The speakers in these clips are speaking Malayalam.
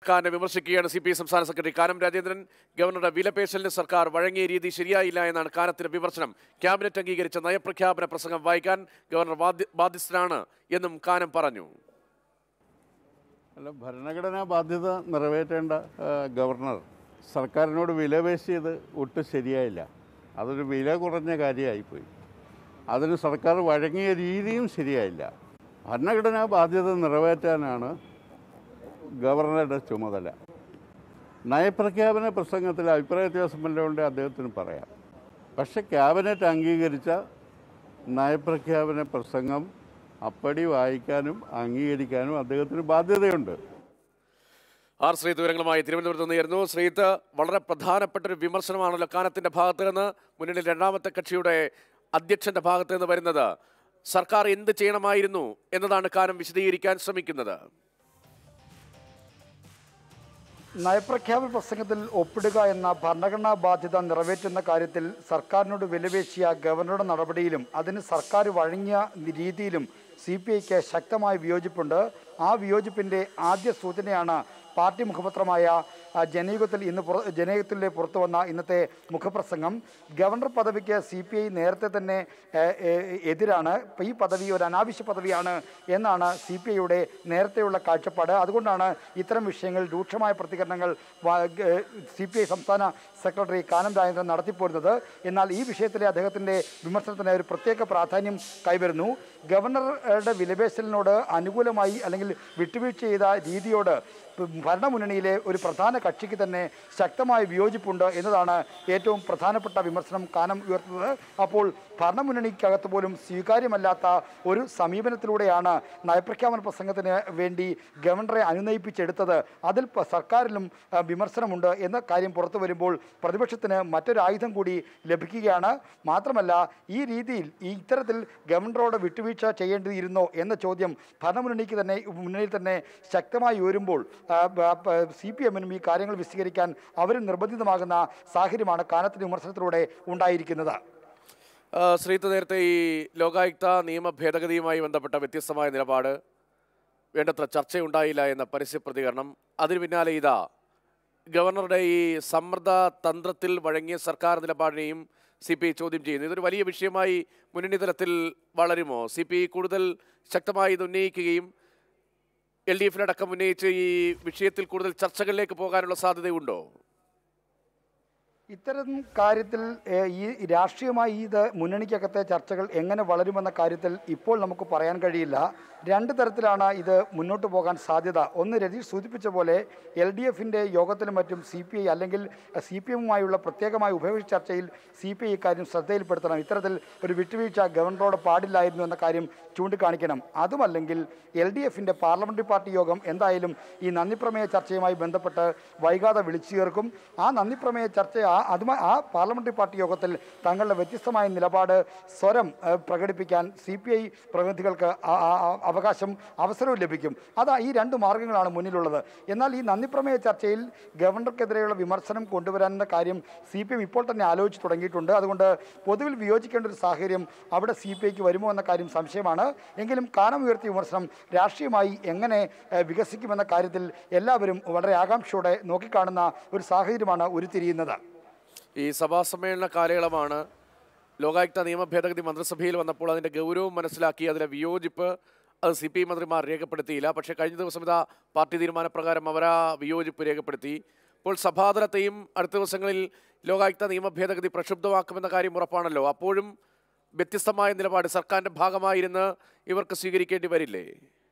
സർക്കാരിനെ വിമർശിക്കുകയാണ് സി പി ഐ സംസ്ഥാന സെക്രട്ടറി കാനം രാജേന്ദ്രൻ ഗവർണറുടെ വിലപേശലിന് സർക്കാർ വഴങ്ങിയ രീതി ശരിയായില്ല എന്നാണ് കാനത്തിന്റെ വിമർശനം ക്യാബിനറ്റ് അംഗീകരിച്ച നയപ്രഖ്യാപന പ്രസംഗം വായിക്കാൻ ഗവർണർ ബാധ്യ- ബാധ്യസ്ഥനാണ് എന്നും കാനം പറഞ്ഞു അല്ല ഭരണഘടനാ ബാധ്യത നിറവേറ്റേണ്ട ആ, ഗവർണർ സർക്കാരിനോട് വിലപേശിയത് ഒട്ടും ശരിയായില്ല അതൊരു വില കുറഞ്ഞ കാര്യമായിപ്പോയി അതിന് സർക്കാർ വഴങ്ങിയ രീതിയും ശരിയായില്ല ഭരണഘടനാ ബാധ്യത നിറവേറ്റാനാണ് ഗവർണറുടെ ചുമതല നയപ്രഖ്യാപന പ്രസംഗത്തിൽ അഭിപ്രായ വ്യത്യാസം വല്ലതുകൊണ്ട് അദ്ദേഹത്തിന് പറയാം പക്ഷെ ക്യാബിനറ്റ് അംഗീകരിച്ച നയപ്രഖ്യാപന പ്രസംഗം അപ്പടി വായിക്കാനും അംഗീകരിക്കാനും അദ്ദേഹത്തിന് ബാധ്യതയുണ്ട് ആർ ശ്രീത്ത് വിവരങ്ങളുമായി തിരുവനന്തപുരത്ത് നിന്നായിരുന്നു ശ്രീത്ത് വളരെ പ്രധാനപ്പെട്ട ഒരു വിമർശനമാണല്ലോ കാനത്തിന്റെ ഭാഗത്ത് നിന്ന് മുന്നണി രണ്ടാമത്തെ കക്ഷിയുടെ അധ്യക്ഷന്റെ ഭാഗത്ത് നിന്ന് വരുന്നത് സർക്കാർ എന്ത് ചെയ്യണമായിരുന്നു എന്നതാണ് കാനം വിശദീകരിക്കാൻ ശ്രമിക്കുന്നത് നയപ്രഖ്യാപന പ്രസംഗത്തിൽ ഒപ്പിടുക എന്ന ഭരണഘടനാ ബാധ്യത നിറവേറ്റുന്ന കാര്യത്തിൽ സർക്കാരിനോട് വിലപേശിയ ഗവർണറുടെ നടപടിയിലും അതിന് സർക്കാർ വഴങ്ങിയ രീതിയിലും സി പി ഐക്ക് ശക്തമായ വിയോജിപ്പുണ്ട് ആ വിയോജിപ്പിൻ്റെ ആദ്യ സൂചനയാണ് പാർട്ടി മുഖപത്രമായ ആ, ജനയുഗത്തിൽ ഇന്ന് പുറ ജനയുഗത്തിലെ പുറത്തു വന്ന ഇന്നത്തെ മുഖപ്രസംഗം ഗവർണർ പദവിക്ക് സി പി ഐ നേരത്തെ തന്നെ ഏ, ഏ, എതിരാണ് ഇപ്പം ഈ പദവി ഒരു അനാവശ്യ പദവിയാണ് എന്നാണ് സി പി ഐയുടെ നേരത്തെയുള്ള കാഴ്ചപ്പാട് അതുകൊണ്ടാണ് ഇത്തരം വിഷയങ്ങളിൽ രൂക്ഷമായ പ്രതികരണങ്ങൾ സി പി ഐ സംസ്ഥാന സെക്രട്ടറി കാനം രാജേന്ദ്രൻ നടത്തിപ്പോരുന്നത് എന്നാൽ ഈ വിഷയത്തിലെ അദ്ദേഹത്തിൻ്റെ വിമർശനത്തിന് ഒരു പ്രത്യേക പ്രാധാന്യം കൈവരുന്നു ഗവർണറുടെ വിലപേശലിനോട് അനുകൂലമായി അല്ലെങ്കിൽ വിട്ടുവീഴ്ച ചെയ്ത രീതിയോട് ഭരണമുന്നണിയിലെ ഒരു പ്രധാന കക്ഷിക്ക് തന്നെ ശക്തമായ വിയോജിപ്പുണ്ട് എന്നതാണ് ഏറ്റവും പ്രധാനപ്പെട്ട വിമർശനം കാനം ഉയർത്തുന്നത് അപ്പോൾ ഭരണമുന്നണിക്കകത്ത് പോലും സ്വീകാര്യമല്ലാത്ത ഒരു സമീപനത്തിലൂടെയാണ് നയപ്രഖ്യാപന പ്രസംഗത്തിന് വേണ്ടി ഗവർണറെ അനുനയിപ്പിച്ചെടുത്തത് അതിൽ പ- സർക്കാരിലും ആ, വിമർശനമുണ്ട് എന്ന കാര്യം പുറത്തു വരുമ്പോൾ പ്രതിപക്ഷത്തിന് മറ്റൊരു ആയുധം കൂടി ലഭിക്കുകയാണ് മാത്രമല്ല ഈ രീതിയിൽ ഈ ഇത്തരത്തിൽ ഗവർണറോട് വിട്ടുവീഴ്ച ചെയ്യേണ്ടിയിരുന്നോ എന്ന ചോദ്യം ഭരണമുന്നണിക്ക് തന്നെ മുന്നണിയിൽ തന്നെ ശക്തമായി ഉയരുമ്പോൾ സി പി എമ്മിനും ഈ കാര്യങ്ങൾ വിശദീകരിക്കാൻ അവരും നിർബന്ധിതമാകുന്ന സാഹചര്യമാണ് കാനത്തിന്റെ വിമർശനത്തിലൂടെ ഉണ്ടായിരിക്കുന്നത് ആ, ശ്രീത്ത് നേരത്തെ ഈ ലോകായുക്ത നിയമ ഭേദഗതിയുമായി ബന്ധപ്പെട്ട വ്യത്യസ്തമായ നിലപാട് വേണ്ടത്ര ചർച്ചയുണ്ടായില്ല എന്ന പരസ്യ പ്രതികരണം അതിന് പിന്നാലെ ഇതാ ഗവർണറുടെ ഈ സമ്മർദ്ദ തന്ത്രത്തിൽ വഴങ്ങിയ സർക്കാർ നിലപാടിനെയും സി പി ഐ ചോദ്യം ചെയ്യുന്നു ഇതൊരു വലിയ വിഷയമായി മുന്നണി തലത്തിൽ വളരുമോ സി പി ഐ കൂടുതൽ ശക്തമായി ഇത് ഉന്നയിക്കുകയും എൽ ഡി എഫിനടക്കം ഉന്നയിച്ച് ഈ വിഷയത്തിൽ കൂടുതൽ ചർച്ചകളിലേക്ക് പോകാനുള്ള സാധ്യതയുണ്ടോ ഇത്തരം കാര്യത്തിൽ ഏഹ്, ഈ രാഷ്ട്രീയമായി ഇത് മുന്നണിക്കകത്തെ ചർച്ചകൾ എങ്ങനെ വളരുമെന്ന കാര്യത്തിൽ ഇപ്പോൾ നമുക്ക് പറയാൻ കഴിയില്ല രണ്ട് തരത്തിലാണ് ഇത് മുന്നോട്ട് പോകാൻ സാധ്യത ഒന്ന് രതീഷ് സൂചിപ്പിച്ച പോലെ എൽ ഡി എഫിൻ്റെ യോഗത്തിലും മറ്റും സി പി ഐ അല്ലെങ്കിൽ സി പി എമ്മുമായുള്ള പ്രത്യേകമായ ഉഭയകക്ഷി ചർച്ചയിൽ സി പി ഐ ഇക്കാര്യം ശ്രദ്ധയിൽപ്പെടുത്തണം ഇത്തരത്തിൽ ഒരു വിട്ടുവീഴ്ച ഗവർണറോട് പാടില്ലായിരുന്നു എന്ന കാര്യം ചൂണ്ടിക്കാണിക്കണം അതുമല്ലെങ്കിൽ എൽ ഡി എഫിൻ്റെ പാർലമെൻ്ററി പാർട്ടി യോഗം എന്തായാലും ഈ നന്ദിപ്രമേയ ചർച്ചയുമായി ബന്ധപ്പെട്ട് വൈകാതെ വിളിച്ചു ചേർക്കും ആ നന്ദിപ്രമേയ ചർച്ച ആ അതുമായി ആ പാർലമെൻ്ററി പാർട്ടി യോഗത്തിൽ തങ്ങളുടെ വ്യത്യസ്തമായ നിലപാട് സ്വരം ഏഹ്, പ്രകടിപ്പിക്കാൻ സി പി ഐ പ്രതിനിധികൾക്ക് ആ- ആ- ആ അവകാശം അവസരവും ലഭിക്കും അതാ ഈ രണ്ട് മാർഗങ്ങളാണ് മുന്നിലുള്ളത് എന്നാൽ ഈ നന്ദിപ്രമേയ ചർച്ചയിൽ ഗവർണർക്കെതിരെയുള്ള വിമർശനം കൊണ്ടുവരാനെന്ന കാര്യം സി പി എം ഇപ്പോൾ തന്നെ ആലോചിച്ച് തുടങ്ങിയിട്ടുണ്ട് അതുകൊണ്ട് പൊതുവിൽ വിയോജിക്കേണ്ട ഒരു സാഹചര്യം അവിടെ സി പി ഐക്ക് വരുമോ എന്ന കാര്യം സംശയമാണ് എങ്കിലും കാനം ഉയർത്തിയ വിമർശനം രാഷ്ട്രീയമായി എങ്ങനെ ഏഹ്, വികസിക്കുമെന്ന കാര്യത്തിൽ എല്ലാവരും വളരെ ആകാംക്ഷയോടെ നോക്കിക്കാണുന്ന ഒരു സാഹചര്യമാണ് ഉരുത്തിരിയുന്നത് ഈ സഭാ സമ്മേളന കാലയളവാണ് ലോകായുക്ത നിയമ ഭേദഗതി മന്ത്രിസഭയിൽ വന്നപ്പോൾ അതിൻ്റെ ഗൗരവം മനസ്സിലാക്കി അതിലെ വിയോജിപ്പ് അത് സി പി ഐ മന്ത്രിമാർ രേഖപ്പെടുത്തിയില്ല പക്ഷേ കഴിഞ്ഞ ദിവസം ഇതാ പാർട്ടി തീരുമാനപ്രകാരം അവർ ആ വിയോജിപ്പ് രേഖപ്പെടുത്തി ഇപ്പോൾ സഭാതലത്തെയും അടുത്ത ദിവസങ്ങളിൽ ലോകായുക്ത നിയമ ഭേദഗതി പ്രക്ഷുബ്ധമാക്കുമെന്ന കാര്യം ഉറപ്പാണല്ലോ അപ്പോഴും വ്യത്യസ്തമായ നിലപാട് സർക്കാരിൻ്റെ ഭാഗമായിരുന്ന് ഇവർക്ക് സ്വീകരിക്കേണ്ടി വരില്ലേ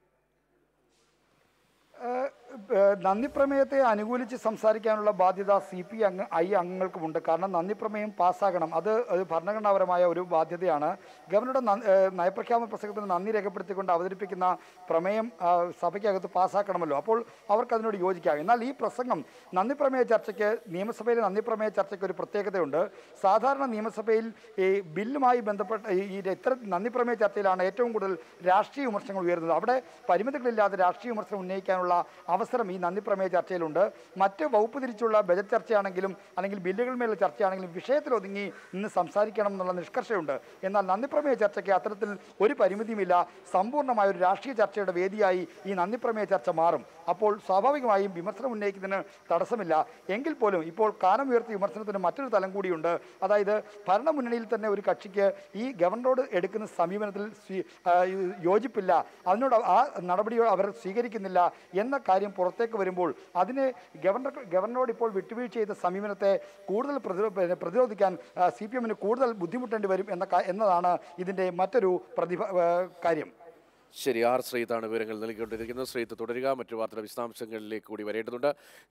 ഏഹ്, ഏഹ്, നന്ദി പ്രമേയത്തെ അനുകൂലിച്ച് സംസാരിക്കാനുള്ള ബാധ്യത സി പി അംഗ ഐ അംഗങ്ങൾക്കുമുണ്ട് കാരണം നന്ദി പ്രമേയം പാസ്സാകണം അത് ഒരു ഭരണഘടനാപരമായ ഒരു ബാധ്യതയാണ് ഗവർണറുടെ നന്ദി- ഏഹ്, നയപ്രഖ്യാപന പ്രസംഗത്തിന് നന്ദി രേഖപ്പെടുത്തിക്കൊണ്ട് അവതരിപ്പിക്കുന്ന പ്രമേയം ആ, സഭയ്ക്കകത്ത് പാസ്സാക്കണമല്ലോ അപ്പോൾ അവർക്ക് അതിനോട് യോജിക്കാം എന്നാൽ ഈ പ്രസംഗം നന്ദി പ്രമേയ ചർച്ചയ്ക്ക് നിയമസഭയിലെ നന്ദി പ്രമേയ ചർച്ചയ്ക്ക് ഒരു പ്രത്യേകതയുണ്ട് സാധാരണ നിയമസഭയിൽ ഈ ബില്ലുമായി ബന്ധപ്പെട്ട ഈ ഈ ഇത്തരം നന്ദി പ്രമേയ ചർച്ചയിലാണ് ഏറ്റവും കൂടുതൽ രാഷ്ട്രീയ വിമർശനങ്ങൾ ഉയരുന്നത് അവിടെ പരിമിതികളില്ലാതെ രാഷ്ട്രീയ വിമർശനം ഉന്നയിക്കാനുള്ള അവസരം അവസരം ഈ നന്ദി പ്രമേയ ചർച്ചയിലുണ്ട് മറ്റ് വകുപ്പ് തിരിച്ചുള്ള ബജറ്റ് ചർച്ചയാണെങ്കിലും അല്ലെങ്കിൽ ബില്ലുകൾ മേലുള്ള ചർച്ചയാണെങ്കിലും വിഷയത്തിൽ ഒതുങ്ങി ഇന്ന് സംസാരിക്കണം എന്നുള്ള നിഷ്കർഷയുണ്ട് എന്നാൽ നന്ദി പ്രമേയ ചർച്ചയ്ക്ക് അത്തരത്തിൽ ഒരു പരിമിതിയുമില്ല സമ്പൂർണ്ണമായ ഒരു രാഷ്ട്രീയ ചർച്ചയുടെ വേദിയായി ഈ നന്ദി പ്രമേയ ചർച്ച മാറും അപ്പോൾ സ്വാഭാവികമായും വിമർശനം ഉന്നയിക്കുന്നതിന് തടസ്സമില്ല എങ്കിൽ പോലും ഇപ്പോൾ കാലം ഉയർത്തിയ വിമർശനത്തിന് മറ്റൊരു തലം കൂടിയുണ്ട് അതായത് ഭരണമുന്നണിയിൽ തന്നെ ഒരു കക്ഷിക്ക് ഈ ഗവർണറോട് എടുക്കുന്ന സമീപനത്തിൽ സ്വീ- ആ, യോജിപ്പില്ല അതിനോട് ആ നടപടി അവർ സ്വീകരിക്കുന്നില്ല എന്ന കാര്യം പുറത്തേക്ക് വരുമ്പോൾ അതിന് ഗവർണർ ഗവർണറോട് ഇപ്പോൾ വിട്ടുവീഴ്ച ചെയ്ത സമീപനത്തെ കൂടുതൽ പ്രതിരോ- പിന്നെ പ്രതിരോധിക്കാൻ സി പി എമ്മിന് കൂടുതൽ ബുദ്ധിമുട്ടേണ്ടി വരും എന്ന കാ- എന്നതാണ് ഇതിൻ്റെ മറ്റൊരു പ്രതിഭ ആ, കാര്യം ശരി ആർ ശ്രീത്താണ് വിവരങ്ങൾ നൽകിക്കൊണ്ടിരിക്കുന്നത് ശ്രീത്ത് തുടരുക മറ്റു വാർത്തയുടെ വിശദാംശങ്ങളിലേക്ക് കൂടി വരേണ്ടതുണ്ട്